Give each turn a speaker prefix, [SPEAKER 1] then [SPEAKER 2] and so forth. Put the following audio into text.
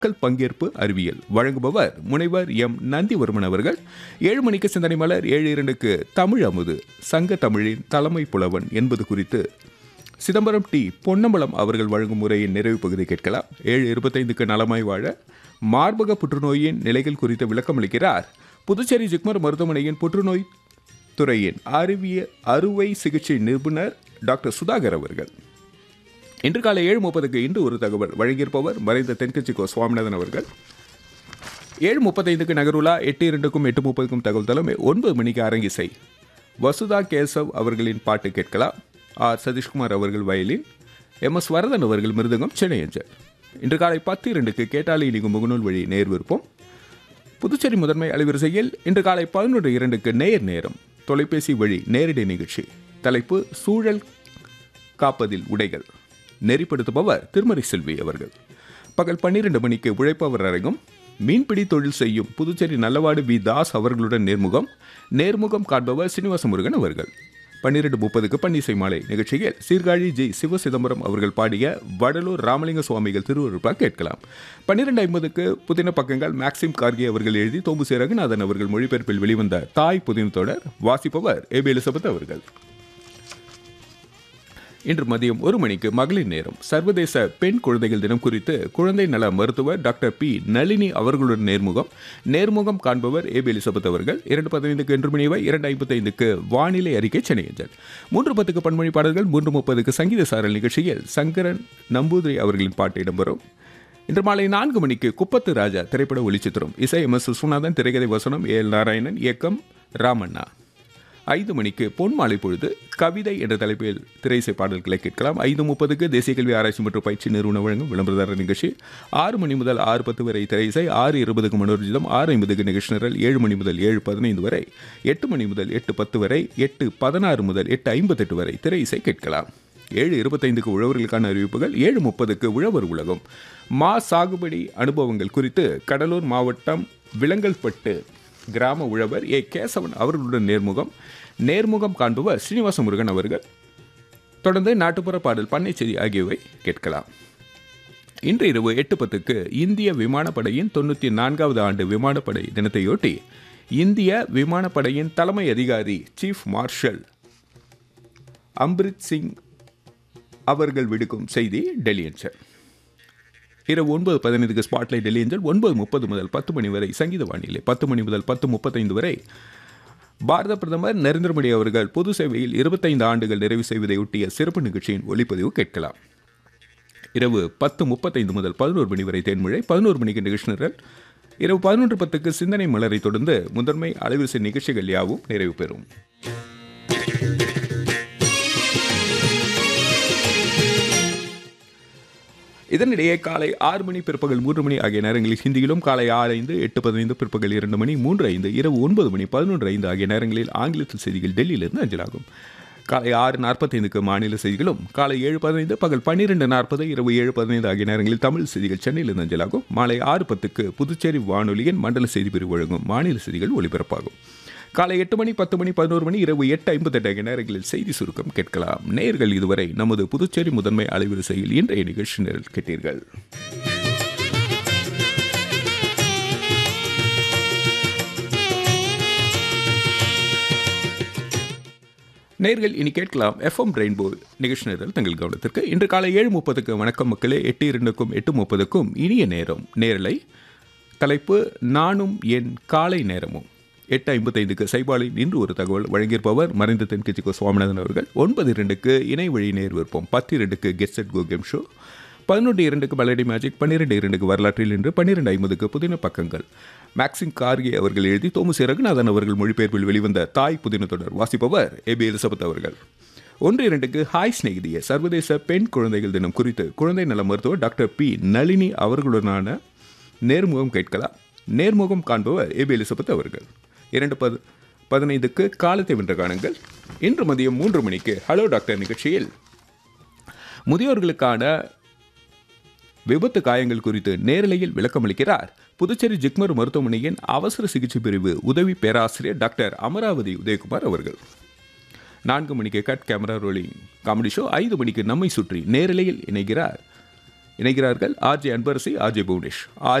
[SPEAKER 1] மக்கள் பங்கேற்பு அறிவியல் வழங்குபவர் முனைவர் எம் நந்திவர்மன் அவர்கள் ஏழு மணிக்கு சிந்தனை மலர் ஏழு இரண்டுக்கு தமிழ் அமுது சங்க தமிழின் தலைமை புலவன் என்பது குறித்து சிதம்பரம் டி பொன்னம்பலம் அவர்கள் வழங்கும் முறையின் நிறைவு பகுதி கேட்கலாம் ஏழு இருபத்தைந்துக்கு நலமாய் வாழ மார்பக புற்றுநோயின் நிலைகள் குறித்து விளக்கமளிக்கிறார் புதுச்சேரி ஜிப்மர் மருத்துவமனையின் புற்றுநோய் துறையின் அறிவியல் அறுவை சிகிச்சை நிபுணர் டாக்டர் சுதாகர் அவர்கள் இன்று காலை ஏழு முப்பதுக்கு இன்று ஒரு தகவல் வழங்கியிருப்பவர் மறைந்த தென்கட்சி கோ சுவாமிநாதன் அவர்கள் ஏழு முப்பத்தைந்துக்கு நகருலா எட்டு இரண்டுக்கும் எட்டு முப்பதுக்கும் தகவல் தலைமை ஒன்பது மணிக்கு அரங்கிசை வசுதா கேசவ் அவர்களின் பாட்டு கேட்கலாம் ஆர் சதீஷ்குமார் அவர்கள் வயலின் எம் எஸ் வரதன் அவர்கள் மிருதங்கம் சென்னை அஞ்சல் இன்று காலை பத்து இரண்டுக்கு கேட்டாலி இனிக்கும் முகநூல் வழி நேர் விருப்பம் புதுச்சேரி முதன்மை அலைவரிசையில் இன்று காலை பதினொன்று இரண்டுக்கு நேர் நேரம் தொலைபேசி வழி நேரடி நிகழ்ச்சி தலைப்பு சூழல் காப்பதில் உடைகள் நெறிப்படுத்துபவர் திருமறை செல்வி அவர்கள் பகல் பன்னிரண்டு மணிக்கு உழைப்பவர் அரங்கம் மீன்பிடி தொழில் செய்யும் புதுச்சேரி நல்லவாடு வி தாஸ் அவர்களுடன் நேர்முகம் நேர்முகம் காண்பவர் சீனிவாச முருகன் அவர்கள் பன்னிரண்டு முப்பதுக்கு பன்னிசை மாலை நிகழ்ச்சியில் சீர்காழி ஜி சிவ சிதம்பரம் அவர்கள் பாடிய வடலூர் ராமலிங்க சுவாமிகள் திருவருப்பா கேட்கலாம் பன்னிரண்டு ஐம்பதுக்கு புதின பக்கங்கள் மேக்சிம் கார்கே அவர்கள் எழுதி தோம்புசே ரகுநாதன் அவர்கள் மொழிபெயர்ப்பில் வெளிவந்த தாய் புதின தொடர் வாசிப்பவர் ஏபி எலிசபெத் அவர்கள் இன்று மதியம் ஒரு மணிக்கு மகளிர் நேரம் சர்வதேச பெண் குழந்தைகள் தினம் குறித்து குழந்தை நல மருத்துவர் டாக்டர் பி நளினி அவர்களுடன் நேர்முகம் நேர்முகம் காண்பவர் ஏபி எலிசபெத் அவர்கள் இரண்டு பதினைந்துக்கு இன்று மணிவை இரண்டு ஐம்பத்தைந்துக்கு வானிலை அறிக்கை சென்னை அஞ்சல் மூன்று பத்துக்கு பன்மொழி பாடல்கள் மூன்று முப்பதுக்கு சங்கீத சாரல் நிகழ்ச்சியில் சங்கரன் நம்பூதிரி அவர்களின் பாட்டு இடம்பெறும் இன்று மாலை நான்கு மணிக்கு குப்பத்து ராஜா திரைப்பட ஒளிச்சித்திரம் இசை எம் எஸ் விஸ்வநாதன் திரைக்கதை வசனம் ஏ எல் நாராயணன் இயக்கம் ராமண்ணா ஐந்து மணிக்கு பொன் மாலை பொழுது கவிதை என்ற தலைப்பில் திரைசை பாடல்களை கேட்கலாம் ஐந்து முப்பதுக்கு தேசிய கல்வி ஆராய்ச்சி மற்றும் பயிற்சி நிறுவனம் வழங்கும் விளம்பரதார நிகழ்ச்சி ஆறு மணி முதல் ஆறு பத்து வரை திரைசை ஆறு இருபதுக்கு மனோரஞ்சிதம் ஆறு ஐம்பதுக்கு நிகழ்ச்சி நிரல் ஏழு மணி முதல் ஏழு பதினைந்து வரை எட்டு மணி முதல் எட்டு பத்து வரை எட்டு பதினாறு முதல் எட்டு ஐம்பத்தெட்டு வரை திரைசை கேட்கலாம் ஏழு இருபத்தைந்துக்கு உழவர்களுக்கான அறிவிப்புகள் ஏழு முப்பதுக்கு உழவர் உலகம் மா சாகுபடி அனுபவங்கள் குறித்து கடலூர் மாவட்டம் விலங்கல்பட்டு கிராம உழவர் ஏ கேசவன் அவர்களுடன் நேர்முகம் நேர்முகம் காண்பவர் ஸ்ரீனிவாச முருகன் அவர்கள் தொடர்ந்து நாட்டுப்புற பாடல் பண்ணை செய்தி ஆகியவை கேட்கலாம் இன்று இரவு எட்டு பத்துக்கு இந்திய விமானப்படையின் தொண்ணூற்றி நான்காவது ஆண்டு விமானப்படை தினத்தையொட்டி இந்திய விமானப்படையின் தலைமை அதிகாரி சீஃப் மார்ஷல் அம்ரித் சிங் அவர்கள் விடுக்கும் செய்தி டெல்லி அஞ்சல் இரவு ஒன்பது பதினைந்துக்கு ஸ்பாட்லைட் டெல்லி அஞ்சல் ஒன்பது முப்பது முதல் பத்து மணி வரை சங்கீத வானிலை பத்து மணி முதல் பத்து முப்பத்தைந்து வரை பாரத பிரதமர் நரேந்திர மோடி அவர்கள் பொது சேவையில் இருபத்தைந்து ஆண்டுகள் நிறைவு செய்வதை ஒட்டிய சிறப்பு நிகழ்ச்சியின் ஒளிப்பதிவு கேட்கலாம் இரவு பத்து முப்பத்தைந்து முதல் பதினோரு மணி வரை தேன்மழை பதினோரு மணிக்கு நிகழ்ச்சி நிரல் இரவு பதினொன்று பத்துக்கு சிந்தனை மலரை தொடர்ந்து முதன்மை அலைவரிசை நிகழ்ச்சிகள் யாவும் நிறைவு பெறும் இதனிடையே காலை ஆறு மணி பிற்பகல் மூன்று மணி ஆகிய நேரங்களில் ஹிந்தியிலும் காலை ஆறு ஐந்து எட்டு பதினைந்து பிற்பகல் இரண்டு மணி மூன்று ஐந்து இரவு ஒன்பது மணி பதினொன்று ஐந்து ஆகிய நேரங்களில் ஆங்கிலத்தில் செய்திகள் டெல்லியிலிருந்து அஞ்சலாகும் காலை ஆறு நாற்பத்தைந்துக்கு மாநில செய்திகளும் காலை ஏழு பதினைந்து பகல் பன்னிரெண்டு நாற்பது இரவு ஏழு பதினைந்து ஆகிய நேரங்களில் தமிழ் செய்திகள் சென்னையிலிருந்து அஞ்சலாகும் மாலை ஆறு பத்துக்கு புதுச்சேரி வானொலியின் மண்டல செய்தி பிரிவு வழங்கும் மாநில செய்திகள் ஒலிபரப்பாகும் காலை எட்டு மணி பத்து மணி பதினோரு மணி இரவு எட்டு ஐம்பத்தெட்டு ஆகிய நேரங்களில் செய்தி சுருக்கம் கேட்கலாம் நேர்கள் இதுவரை நமது புதுச்சேரி முதன்மை அலைவரிசையில் இன்றைய நிகழ்ச்சி நேரில் கேட்டீர்கள் நேர்கள் இனி கேட்கலாம் எஃப்எம் ரெயின்போ நிகழ்ச்சி நேரில் தங்கள் கவனத்திற்கு இன்று காலை ஏழு முப்பதுக்கு வணக்கம் மக்களே எட்டு இரண்டுக்கும் எட்டு முப்பதுக்கும் இனிய நேரம் நேரலை தலைப்பு நானும் என் காலை நேரமும் எட்டு ஐம்பத்தைந்துக்கு சைபாலின் இன்று ஒரு தகவல் வழங்கியிருப்பவர் மறைந்த தென்கட்சிக்கோ சுவாமிநாதன் அவர்கள் ஒன்பது இரண்டுக்கு இணை வழி நேர் விருப்பம் பத்து இரண்டுக்கு get set go game show பதினொன்று இரண்டுக்கு பல்லடி மேஜிக் பன்னிரெண்டு இரண்டுக்கு வரலாற்றில் இன்று பன்னிரெண்டு ஐம்பதுக்கு புதின பக்கங்கள் மேக்சிம் கார்கே அவர்கள் எழுதி தோமஸ் ரகுநாதன் அவர்கள் மொழிபெயர்ப்பில் வெளிவந்த தாய் புதின தொடர் வாசிப்பவர் ஏபி எலிசபெத் அவர்கள் ஒன்று இரண்டுக்கு ஹாய் ஸ்நேகிதிய சர்வதேச பெண் குழந்தைகள் தினம் குறித்து குழந்தை நல மருத்துவர் டாக்டர் பி நளினி அவர்களுடனான நேர்முகம் கேட்கலாம் நேர்முகம் காண்பவர் ஏபி எலிசபெத் அவர்கள் இரண்டு பது பதினைந்துக்கு காலத்தை வென்ற காணுங்கள் இன்று மதியம் மூன்று மணிக்கு ஹலோ டாக்டர் நிகழ்ச்சியில் முதியோர்களுக்கான விபத்து காயங்கள் குறித்து நேரலையில் விளக்கமளிக்கிறார் புதுச்சேரி ஜிக்மர் மருத்துவமனையின் அவசர சிகிச்சை பிரிவு உதவி பேராசிரியர் டாக்டர் அமராவதி உதயகுமார் அவர்கள் நான்கு மணிக்கு cut camera rolling comedy show ஐந்து மணிக்கு நம்மை சுற்றி நேரலையில் இணைகிறார் இணைகிறார்கள் ஆர்ஜே அன்பரசி ஆர்ஜே புவனேஷ்